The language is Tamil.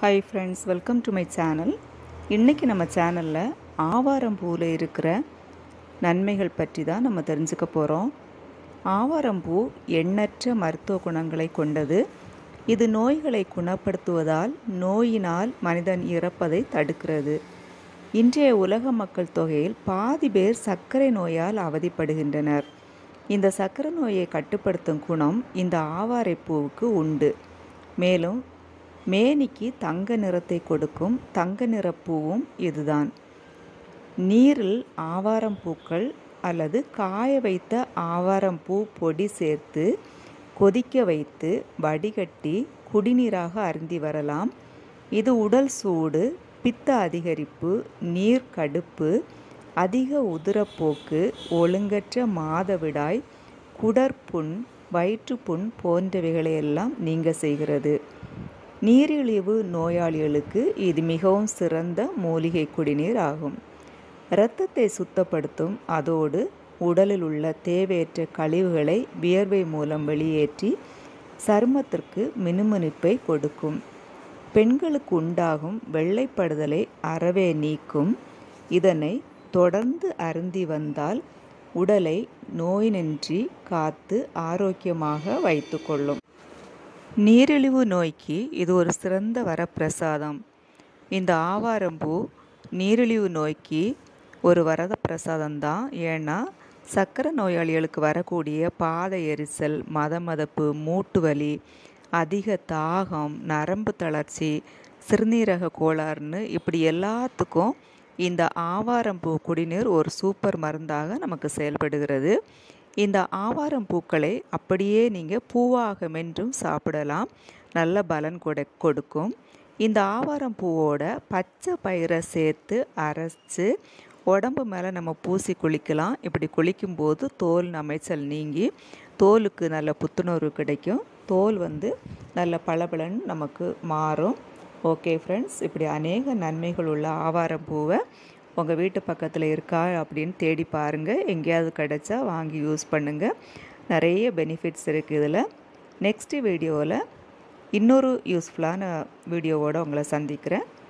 hi friends welcome to my channel இன்றைக்கி நம்ம சேனலில் ஆவாரம்பூவில் இருக்கிற நன்மைகள் பற்றி தான் நம்ம தெரிஞ்சுக்க போகிறோம் ஆவாரம்பூ எண்ணற்ற மருத்துவ குணங்களை கொண்டது இது நோய்களை குணப்படுத்துவதால் நோயினால் மனிதன் இறப்பதை தடுக்கிறது இன்றைய உலக மக்கள் தொகையில் பாதி பேர் சர்க்கரை நோயால் அவதிப்படுகின்றனர் இந்த சர்க்கரை நோயை கட்டுப்படுத்தும் குணம் இந்த ஆவாரைப்பூவுக்கு உண்டு மேலும் மேனிக்கு தங்க நிறத்தை கொடுக்கும் தங்க நிறப்பூவும் இதுதான் நீரில் ஆவாரம் பூக்கள் அல்லது காய வைத்த ஆவாரம்பூ பொடி சேர்த்து கொதிக்க வைத்து வடிகட்டி குடிநீராக அருந்தி வரலாம் இது உடல் சூடு பித்த அதிகரிப்பு நீர் கடுப்பு அதிக உதிரப்போக்கு ஒழுங்கற்ற மாதவிடாய் குடற்புண் வயிற்றுப்புண் போன்றவைகளை எல்லாம் நீங்க செய்கிறது நீரிழிவு நோயாளிகளுக்கு இது மிகவும் சிறந்த மூலிகை குடிநீர் ஆகும் இரத்தத்தை சுத்தப்படுத்தும் அதோடு உடலில் உள்ள தேவையற்ற கழிவுகளை வியர்வை மூலம் வெளியேற்றி சருமத்திற்கு மினுமினுப்பை கொடுக்கும் பெண்களுக்கு உண்டாகும் வெள்ளைப்படுதலை அறவே நீக்கும் இதனை தொடர்ந்து அருந்தி வந்தால் உடலை நோயினின்றி காத்து ஆரோக்கியமாக வைத்துக்கொள்ளும் நீரிழிவு நோய்க்கு இது ஒரு சிறந்த வரப்பிரசாதம் இந்த ஆவாரம்பூ நீரிழிவு நோய்க்கு ஒரு வரத பிரசாதம் தான் ஏன்னா சர்க்கரை நோயாளிகளுக்கு வரக்கூடிய பாத எரிச்சல் மதமதப்பு மூட்டு வலி அதிக தாகம் நரம்பு தளர்ச்சி சிறுநீரக கோளாறுன்னு இப்படி எல்லாத்துக்கும் இந்த ஆவாரம்பூ குடிநீர் ஒரு சூப்பர் மருந்தாக நமக்கு செயல்படுகிறது இந்த ஆவாரம் பூக்களை அப்படியே நீங்கள் பூவாக மென்றும் சாப்பிடலாம் நல்ல பலன் கொடு கொடுக்கும் இந்த ஆவாரம் பூவோட பச்சை பயிரை சேர்த்து அரைச்சி உடம்பு மேலே நம்ம பூசி குளிக்கலாம் இப்படி குளிக்கும்போது தோல் நமைச்சல் நீங்கி தோலுக்கு நல்ல புத்துணர்வு கிடைக்கும் தோல் வந்து நல்ல பளபளன்னு நமக்கு மாறும் ஓகே ஃப்ரெண்ட்ஸ் இப்படி அநேக நன்மைகள் உள்ள ஆவாரம் பூவை உங்கள் வீட்டு பக்கத்தில் இருக்கா அப்படின்னு தேடி பாருங்கள் எங்கேயாவது கிடச்சா வாங்கி யூஸ் பண்ணுங்கள் நிறைய பெனிஃபிட்ஸ் இருக்குது இதில் நெக்ஸ்ட்டு வீடியோவில் இன்னொரு யூஸ்ஃபுல்லான வீடியோவோடு உங்களை சந்திக்கிறேன்